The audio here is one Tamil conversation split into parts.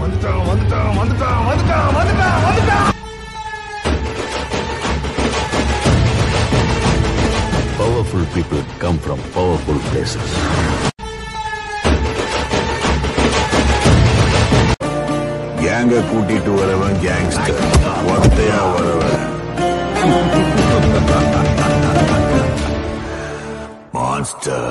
வந்துட்டான் வந்துட்டான் வந்துட்டான் வந்துட்டான் வந்துட்டான் வந்துட்டான் Powerful people come from powerful places. கேங்க கூட்டிட்டு வரவன் கேங்ஸ்டர் ஒத்தையா வரவன் மான்ஸ்டர்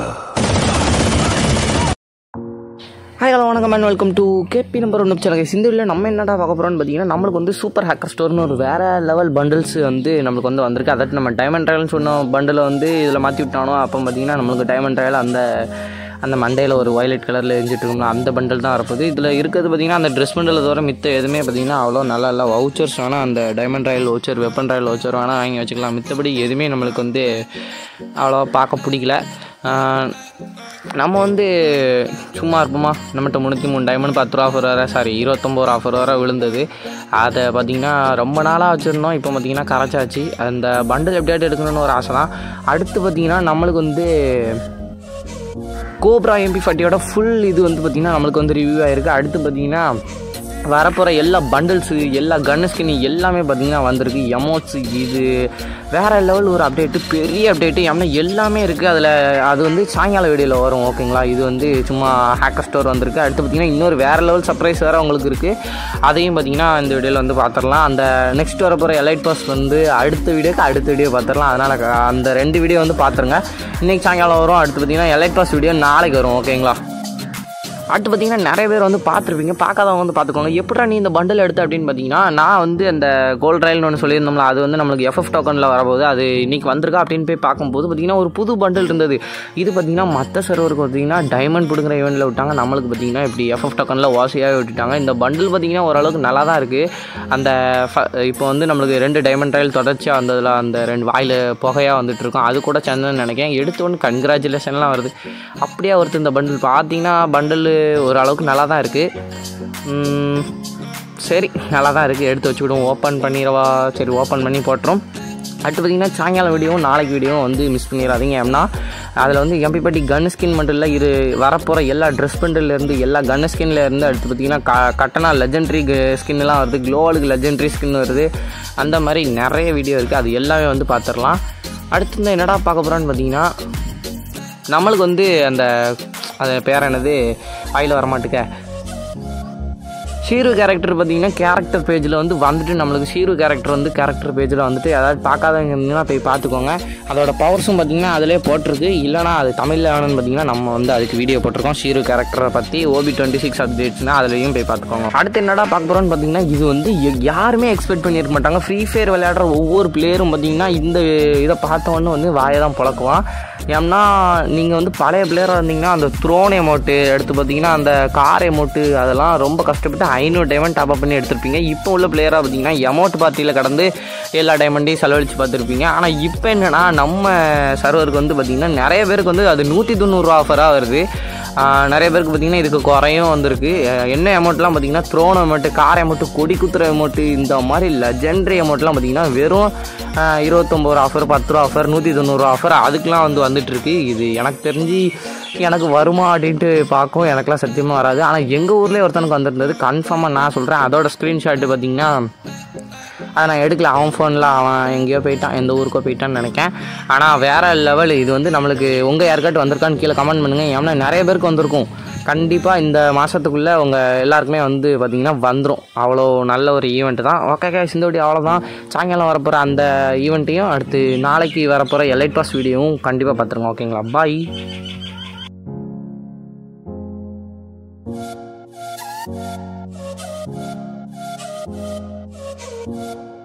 ஹாய் ஹலோ வணக்கம் and welcome to KB number ஒன்று சேனல் இந்த வீடியோவில் நம்ம என்னடா பார்க்க போகிறோம்னு பார்த்தீங்கன்னா நம்மளுக்கு வந்து சூப்பர் ஹேக்கர் ஸ்டோர்னு ஒரு வேறு லெவல் பண்டில்ஸ் வந்து நம்மளுக்கு வந்து வந்திருக்கு அதாவது நம்ம டைமண்ட் ட்ரையல்னு சொன்ன பண்டில் வந்து இதில் மாற்றி விட்டானோ அப்போ பார்த்தீங்கன்னா நம்மளுக்கு டைமண்ட் ட்ரையல் அந்த அந்த மண்டையில் ஒரு வயலட் கலரில் எரிஞ்சிட்டு இருக்கோம்ல அந்த பண்டல் தான் வரப்போகுது இதில் இருக்கிறது பார்த்தீங்கன்னா அந்த ட்ரெஸ் பண்டலை தவிர மித்த எதுவுமே பார்த்தீங்கன்னா அவ்வளோ நல்லா இல்லை வவுச்சர்ஸ் வேணால் அந்த diamond royal voucher weapon royal voucher வேணால் வாங்கி வச்சுக்கலாம் மித்தபடி எதுவுமே நம்மளுக்கு வந்து அவ்வளோ பார்க்க பிடிக்கல ஆஹ் நம்ம வந்து சும்மா இருப்போமா நம்மகிட்ட முந்நூற்றி மூணு டைமண்ட் பத்து ரூபா ஆஃபர் வர சாரி இருபத்தொம்பது ரூபா ஆஃபர் வர விழுந்தது அதை பார்த்திங்கன்னா ரொம்ப நாளாக வச்சுருந்தோம் இப்போ பார்த்திங்கன்னா கரைச்சாச்சு அந்த பண்டில் எப்படியாட்டு எடுக்கணும்னு ஒரு ஆசை தான் அடுத்து பார்த்திங்கன்னா நம்மளுக்கு வந்து கோப்ரா எம்பி ஃபார்ட்டியோட ஃபுல் இது வந்து பார்த்திங்கன்னா நம்மளுக்கு வந்து ரிவ்யூ ஆகிருக்கு அடுத்து பார்த்திங்கன்னா வரப்போகிற எல்லா பண்டில்ஸு எல்லா கன்னு ஸ்கின் எல்லாமே பார்த்திங்கன்னா வந்திருக்கு எமோட்ஸு இது வேறு லெவல் ஒரு அப்டேட்டு பெரிய அப்டேட்டு ஏன்னா எல்லாமே இருக்குது அதில் அது வந்து சாயங்கால வீடியோவில் வரும் ஓகேங்களா இது வந்து சும்மா ஹேக்கர் ஸ்டோர் வந்திருக்கு அடுத்து பார்த்திங்கன்னா இன்னொரு வேறு லெவல் சர்ப்ரைஸ் வேறு உங்களுக்கு இருக்குது அதையும் பார்த்திங்கன்னா இந்த வீடியோவில் வந்து பார்த்துடலாம் அந்த நெக்ஸ்ட் வரப்போகிற எலைட் பாஸ் வந்து அடுத்த வீடியோக்கு அடுத்த வீடியோ பார்த்துடலாம் அதனால் க- அந்த ரெண்டு வீடியோ வந்து பார்த்துருங்க இன்றைக்கி சாயங்காலம் வரும் அடுத்து பார்த்திங்கன்னா எலைட் பாஸ் வீடியோ நாளைக்கு வரும் ஓகேங்களா அடுத்து பார்த்தீங்கன்னா நிறைய பேர் வந்து பார்த்துருப்பீங்க பார்க்காதவங்க வந்து பார்த்துக்கோங்க எப்படா நீ இந்த பண்டில் எடுத்த அப்படின்னு பார்த்தீங்கன்னா நான் வந்து அந்த கோல்ட் ரயில்னு ஒன்று சொல்லியிருந்தோம்ல அது வந்து நம்மளுக்கு எஃப்எஃப் டோக்கனில் வரப்போகுது அது இன்னைக்கு வந்திருக்கா அப்படின்னு போய் பார்க்கும்போது பார்த்தீங்கன்னா ஒரு புது பண்டில் இருந்தது இது பார்த்தீங்கன்னா மற்ற சர்வருக்கு பார்த்தீங்கன்னா டைமண்ட் பிடுங்குற ஈவெண்ட்டில் விட்டாங்க நம்மளுக்கு பார்த்தீங்கன்னா இப்படி எஃப்எஃப் டோக்கனில் வாசியாக விட்டுட்டாங்க இந்த பண்டில் பார்த்தீங்கன்னா ஓரளவுக்கு நல்லா தான் இருக்குது அந்த ஃப- இப்போ வந்து நம்மளுக்கு ரெண்டு டைமண்ட் ரயில் தொடர்ச்சியாக வந்ததில் அந்த ரெண்டு வாயில் புகையாக வந்துட்டு இருக்கும் அது கூட சேர்ந்ததுன்னு நினைக்கிறேன் எடுத்த ஒன்று கங்க்ராச்சுலேஷன்லாம் வருது அப்படியே ஒருத்தர் இந்த பண்டில் பார்த்தீங்கன்னா பண்டில் ஓரளவுக்கு நல்லா தான் இருக்குது சரி நல்லா தான் இருக்குது எடுத்து வச்சுக்கிடுவோம் ஓப்பன் பண்ணிடவா சரி ஓப்பன் பண்ணி போட்டுரும் அடுத்து பார்த்தீங்கன்னா சாயங்காலம் வீடியோவும் நாளைக்கு வீடியோவும் வந்து மிஸ் பண்ணிடாதீங்க ஏன்னா அதில் வந்து எம்பிப்பட்டி கன் ஸ்கின் மட்டும் இல்லை இரு வரப்போகிற எல்லா ட்ரெஸ் இருந்து எல்லா கன் ஸ்கின்ல இருந்து அடுத்து பார்த்தீங்கன்னா க கட்டனா லெஜெண்ட்ரி ஸ்கின்லாம் வருது க்ளோவலுக்கு லெஜெண்ட்ரி ஸ்கின் வருது அந்த மாதிரி நிறைய வீடியோ இருக்குது அது எல்லாமே வந்து பார்த்துடலாம் அடுத்து இந்த என்னடா பார்க்க போகிறோன்னு பார்த்தீங்கன்னா நம்மளுக்கு வந்து அந்த அது பேர் என்னது வாயில் வரமாட்டுக்க ஷீரு கேரக்டர் பார்த்தீங்கன்னா கேரக்டர் பேஜில் வந்து வந்துட்டு நம்மளுக்கு ஷீரு கேரக்டர் வந்து கேரக்டர் பேஜில் வந்துட்டு அதாவது பார்க்காதவங்க இருந்தீங்கன்னா போய் பார்த்துக்கோங்க அதோட பவர்ஸும் பார்த்தீங்கன்னா அதிலே போட்டிருக்கு இல்லைனா அது தமிழில் வேணும்னு பார்த்தீங்கன்னா நம்ம வந்து அதுக்கு வீடியோ போட்டிருக்கோம் ஷீரு கேரக்டரை பற்றி ஓபி டுவெண்ட்டி சிக்ஸ் அப்டேட்ஸ்னா அதுலேயும் போய் பார்த்துக்கோங்க அடுத்து என்னடா பார்க்க போகிறோம்னு பார்த்தீங்கன்னா இது வந்து எ- யாருமே எக்ஸ்பெக்ட் பண்ணியிருக்க மாட்டாங்க ஃப்ரீ ஃபயர் விளையாடுற ஒவ்வொரு பிளேயரும் பார்த்தீங்கன்னா இந்த இதை பார்த்த உடனே வந்து வாயை தான் புழக்குவான் ஏன்னா நீங்கள் வந்து பழைய பிளேயராக இருந்தீங்கன்னா அந்த த்ரோன் எமௌண்ட்டு எடுத்து பார்த்தீங்கன்னா அந்த கார் எமௌண்ட்டு அதெல்லாம் ரொம்ப கஷ்டப்பட்டு ஐநூறு டைமண்ட் டாப் பண்ணி எடுத்திருப்பீங்க இப்போ உள்ள பிளேயராக பார்த்தீங்கன்னா எமௌண்ட் பார்ட்டியில் கடந்து எல்லா டைமண்டையும் செலவழித்து பார்த்துருப்பீங்க ஆனால் இப்போ என்னன்னா நம்ம சர்வருக்கு வந்து பார்த்தீங்கன்னா நிறைய பேருக்கு வந்து அது நூற்றி தொண்ணூறுரூவா ஆஃபராக வருது ஆஹ் நிறைய பேருக்கு பார்த்தீங்கன்னா இதுக்கு குறையும் வந்திருக்கு அஹ் என்ன அமௌண்ட்லாம் பார்த்தீங்கன்னா த்ரோன் அமௌண்ட்டு கார் அமௌண்ட்டு கொடி குத்துற அமௌண்ட்டு இந்த மாதிரி லெஜெண்டரி அமௌண்ட்லாம் பார்த்தீங்கன்னா வெறும் ஆஹ் இருபத்தொம்பது ரூபா ஆஃபர் பத்து ரூபா ஆஃபர் நூற்றி தொண்ணூறுரூவா ஆஃபர் அதுக்கெலாம் வந்து வந்துட்டு இருக்கு இது எனக்கு தெரிஞ்சு எனக்கு வருமா அப்படின்ட்டு பார்க்கும் எனக்குலாம் சத்தியமாக வராது ஆனால் எங்கள் ஊர்லேயே ஒருத்தனுக்கு வந்திருந்தது கன்ஃபார்மாக நான் சொல்கிறேன் அதோட ஸ்க்ரீன்ஷாட்டு பார்த்தீங்கன்னா அதை நான் எடுக்கல அவன் ஃபோனில் அவன் எங்கேயோ போயிட்டான் எந்த ஊருக்கோ போயிட்டான்னு நினைக்கேன் ஆனால் வேறு லெவல் இது வந்து நம்மளுக்கு உங்கள் யாருக்காட்டு வந்திருக்கான்னு கீழே கமெண்ட் பண்ணுங்கள் ஏன்னா நிறைய பேருக்கு வந்திருக்கும் கண்டிப்பாக இந்த மாதத்துக்குள்ளே உங்கள் எல்லாருக்குமே வந்து பார்த்திங்கன்னா வந்துடும் அவ்வளோ நல்ல ஒரு ஈவெண்ட் தான் ஓகே கேஸ் இந்த வீடியோ அவ்வளோதான் சாயங்காலம் வரப்போகிற அந்த ஈவெண்ட்டையும் அடுத்து நாளைக்கு வரப்போகிற எலைட் பாஸ் வீடியோவும் கண்டிப்பாக பார்த்துருங்க ஓகேங்களா பாய் Thank you.